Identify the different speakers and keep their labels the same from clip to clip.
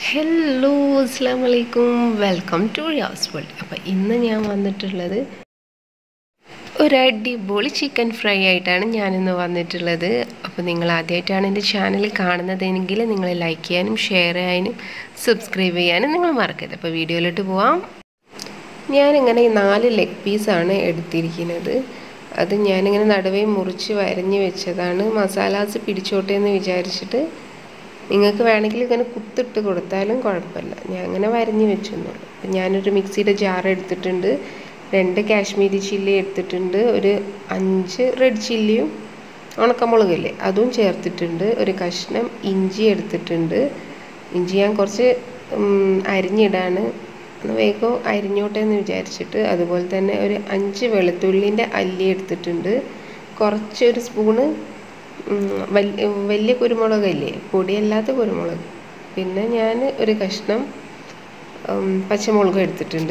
Speaker 1: hello അസ്സാം വലൈക്കും welcome to Riyas world അപ്പോൾ ഇന്ന് ഞാൻ വന്നിട്ടുള്ളത് ഒരു അടിപൊളി ചിക്കൻ ഫ്രൈ ആയിട്ടാണ് ഞാനിന്ന് വന്നിട്ടുള്ളത് അപ്പോൾ നിങ്ങൾ ആദ്യമായിട്ടാണ് എൻ്റെ ചാനൽ കാണുന്നതെങ്കിൽ നിങ്ങൾ ലൈക്ക് ചെയ്യാനും ഷെയർ ചെയ്യാനും സബ്സ്ക്രൈബ് ചെയ്യാനും നിങ്ങൾ മറക്കരുത് അപ്പോൾ വീഡിയോയിലോട്ട് പോവാം ഞാനിങ്ങനെ ഈ നാല് ലെഗ് പീസാണ് എടുത്തിരിക്കുന്നത് അത് ഞാനിങ്ങനെ നടുവേ മുറിച്ച് വരഞ്ഞ് വെച്ചതാണ് മസാലാസ് പിടിച്ചോട്ടെ എന്ന് വിചാരിച്ചിട്ട് നിങ്ങൾക്ക് വേണമെങ്കിൽ ഇങ്ങനെ കുത്തിട്ട് കൊടുത്താലും കുഴപ്പമില്ല ഞാൻ അങ്ങനെ വരഞ്ഞ് വെച്ചെന്നുള്ളൂ അപ്പം ഞാനൊരു മിക്സിയുടെ ജാർ എടുത്തിട്ടുണ്ട് രണ്ട് കാശ്മീരി ചില്ലി എടുത്തിട്ടുണ്ട് ഒരു അഞ്ച് റെഡ് ചില്ലിയും ഉണക്കമുളകില്ലേ അതും ചേർത്തിട്ടുണ്ട് ഒരു കഷ്ണം ഇഞ്ചി എടുത്തിട്ടുണ്ട് ഇഞ്ചി ഞാൻ കുറച്ച് അരിഞ്ഞിടാണ് ഒന്ന് വേഗം അരിഞ്ഞോട്ടെ എന്ന് വിചാരിച്ചിട്ട് അതുപോലെ തന്നെ ഒരു അഞ്ച് വെളുത്തുള്ളിൻ്റെ അല്ലി എടുത്തിട്ടുണ്ട് കുറച്ചൊരു സ്പൂണ് വലിയ വലിയ കുരുമുളകല്ലേ പൊടിയല്ലാത്ത കുരുമുളക് പിന്നെ ഞാൻ ഒരു കഷ്ണം പച്ചമുളക് എടുത്തിട്ടുണ്ട്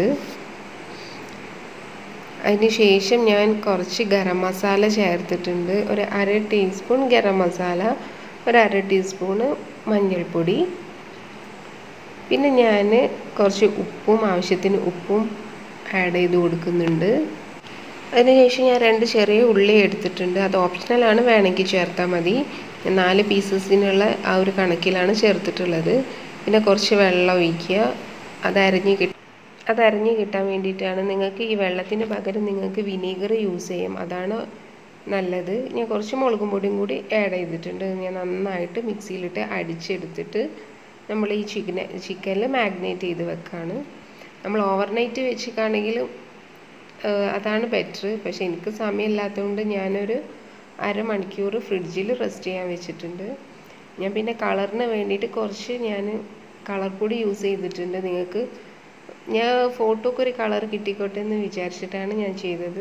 Speaker 1: അതിന് ശേഷം ഞാൻ കുറച്ച് ഗരം മസാല ചേർത്തിട്ടുണ്ട് ഒരു അര ടീസ്പൂൺ ഗരം മസാല ഒരു അര ടീസ്പൂണ് മഞ്ഞൾപ്പൊടി പിന്നെ ഞാൻ കുറച്ച് ഉപ്പും ആവശ്യത്തിന് ഉപ്പും ആഡ് ചെയ്ത് കൊടുക്കുന്നുണ്ട് അതിനുശേഷം ഞാൻ രണ്ട് ചെറിയ ഉള്ളി എടുത്തിട്ടുണ്ട് അത് ഓപ്ഷണലാണ് വേണമെങ്കിൽ ചേർത്താൽ മതി നാല് പീസസിനുള്ള ആ ഒരു കണക്കിലാണ് ചേർത്തിട്ടുള്ളത് പിന്നെ കുറച്ച് വെള്ളം ഒഴിക്കുക അത് അരഞ്ഞ് കിട്ട അത് അരഞ്ഞ് കിട്ടാൻ വേണ്ടിയിട്ടാണ് നിങ്ങൾക്ക് ഈ വെള്ളത്തിന് പകരം നിങ്ങൾക്ക് വിനീഗർ യൂസ് ചെയ്യും അതാണ് നല്ലത് ഞാൻ കുറച്ച് മുളകും പൊടിയും കൂടി ആഡ് ചെയ്തിട്ടുണ്ട് ഞാൻ നന്നായിട്ട് മിക്സിയിലിട്ട് അടിച്ചെടുത്തിട്ട് നമ്മൾ ഈ ചിക്കനെ ചിക്കനിൽ മാഗ്നേറ്റ് ചെയ്ത് വെക്കാണ് നമ്മൾ ഓവർനൈറ്റ് വെച്ചിട്ടാണെങ്കിലും അതാണ് ബെറ്റർ പക്ഷെ എനിക്ക് സമയമില്ലാത്തതുകൊണ്ട് ഞാനൊരു അരമണിക്കൂർ ഫ്രിഡ്ജിൽ റെസ്റ്റ് ചെയ്യാൻ വെച്ചിട്ടുണ്ട് ഞാൻ പിന്നെ കളറിന് വേണ്ടിയിട്ട് കുറച്ച് ഞാൻ കളർ പൊടി യൂസ് ചെയ്തിട്ടുണ്ട് നിങ്ങൾക്ക് ഞാൻ ഫോട്ടോക്ക് ഒരു കളർ കിട്ടിക്കോട്ടെ എന്ന് വിചാരിച്ചിട്ടാണ് ഞാൻ ചെയ്തത്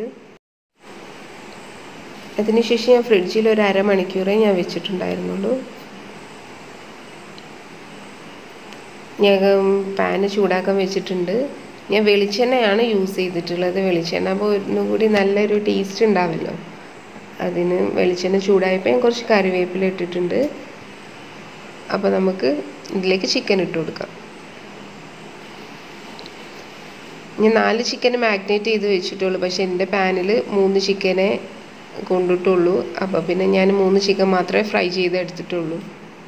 Speaker 1: അതിനുശേഷം ഞാൻ ഫ്രിഡ്ജിൽ ഒരു അരമണിക്കൂറേ ഞാൻ വെച്ചിട്ടുണ്ടായിരുന്നുള്ളൂ ഞാൻ പാന് ചൂടാക്കാൻ വെച്ചിട്ടുണ്ട് ഞാൻ വെളിച്ചെണ്ണയാണ് യൂസ് ചെയ്തിട്ടുള്ളത് വെളിച്ചെണ്ണ അപ്പോൾ ഒന്നും കൂടി നല്ലൊരു ടേസ്റ്റ് ഉണ്ടാവല്ലോ അതിന് വെളിച്ചെണ്ണ ചൂടായപ്പോൾ ഞാൻ കുറച്ച് കറിവേപ്പില ഇട്ടിട്ടുണ്ട് അപ്പോൾ നമുക്ക് ഇതിലേക്ക് ചിക്കൻ ഇട്ട് കൊടുക്കാം ഞാൻ നാല് ചിക്കൻ മാഗ്നേറ്റ് ചെയ്ത് വെച്ചിട്ടുള്ളൂ പക്ഷെ എൻ്റെ പാനിൽ മൂന്ന് ചിക്കനെ കൊണ്ടിട്ടുള്ളൂ അപ്പോൾ പിന്നെ ഞാൻ മൂന്ന് ചിക്കൻ മാത്രമേ ഫ്രൈ ചെയ്ത് എടുത്തിട്ടുള്ളൂ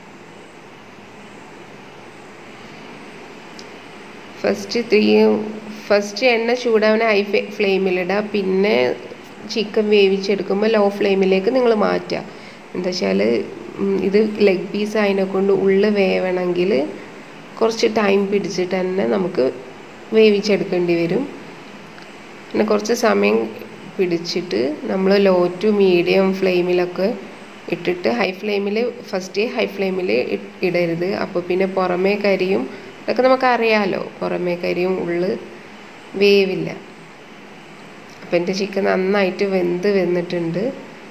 Speaker 1: ഫസ്റ്റ് തീ ഫസ്റ്റ് എണ്ണ ചൂടാവണ ഹൈ ഫ്ലെയിമിലിടുക പിന്നെ ചിക്കൻ വേവിച്ചെടുക്കുമ്പോൾ ലോ ഫ്ലെയിമിലേക്ക് നിങ്ങൾ മാറ്റുക എന്താ വെച്ചാൽ ഇത് ലെഗ് പീസ് അതിനെ കൊണ്ട് ഉള്ളിൽ വേവണമെങ്കിൽ കുറച്ച് ടൈം പിടിച്ചിട്ട് തന്നെ നമുക്ക് വേവിച്ചെടുക്കേണ്ടി വരും പിന്നെ കുറച്ച് സമയം പിടിച്ചിട്ട് നമ്മൾ ലോ ടു മീഡിയം ഫ്ലെയിമിലൊക്കെ ഇട്ടിട്ട് ഹൈ ഫ്ലെയിമിൽ ഫസ്റ്റ് ഹൈ ഫ്ലെയിമിൽ ഇടരുത് അപ്പോൾ പിന്നെ പുറമേ കരിയും ഇതൊക്കെ നമുക്കറിയാമല്ലോ പുറമേ കരിയും ഉള്ളു വേവില്ല അപ്പം എൻ്റെ ചിക്കൻ നന്നായിട്ട് വെന്ത് വെന്നിട്ടുണ്ട്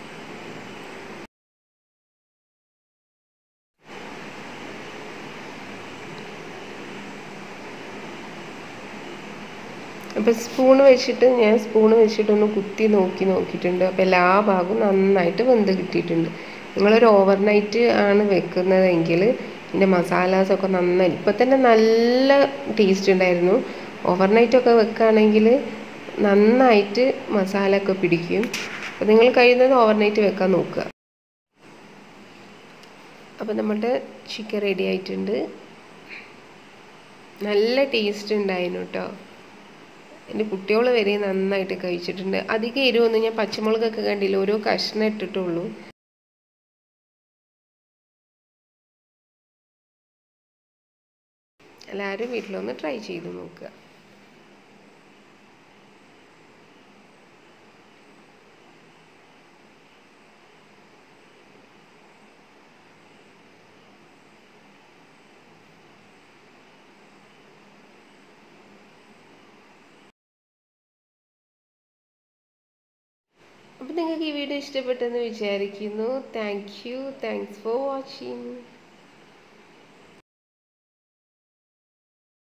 Speaker 1: അപ്പം സ്പൂൺ വെച്ചിട്ട് ഞാൻ സ്പൂൺ വെച്ചിട്ടൊന്ന് കുത്തി നോക്കി നോക്കിയിട്ടുണ്ട് അപ്പോൾ എല്ലാ ഭാഗവും നന്നായിട്ട് വെന്ത് കിട്ടിയിട്ടുണ്ട് നിങ്ങളൊരു ഓവർനൈറ്റ് ആണ് വെക്കുന്നതെങ്കിൽ ഇതിൻ്റെ മസാലാസൊക്കെ നന്നായി ഇപ്പം തന്നെ നല്ല ടേസ്റ്റ് ഉണ്ടായിരുന്നു ഓവർനൈറ്റൊക്കെ വെക്കുകയാണെങ്കിൽ നന്നായിട്ട് മസാല ഒക്കെ പിടിക്കും അപ്പോൾ നിങ്ങൾ കഴിയുന്നത് ഓവർനൈറ്റ് വെക്കാൻ നോക്കുക അപ്പോൾ നമ്മുടെ ചിക്കൻ റെഡി ആയിട്ടുണ്ട് നല്ല ടേസ്റ്റ് ഉണ്ടായിരുന്നു കേട്ടോ എൻ്റെ കുട്ടികൾ വരെ നന്നായിട്ട് കഴിച്ചിട്ടുണ്ട് അധികം എരിവൊന്നും ഞാൻ പച്ചമുളകൊക്കെ കണ്ടില്ല ഓരോ കഷ്ണം ഇട്ടിട്ടുള്ളൂ എല്ലാവരും വീട്ടിലൊന്ന് ട്രൈ ചെയ്ത് നോക്കുക അപ്പോൾ നിങ്ങൾക്ക് ഈ വീഡിയോ ഇഷ്ടപ്പെട്ടെന്ന് വിചാരിക്കുന്നു thank you thanks for watching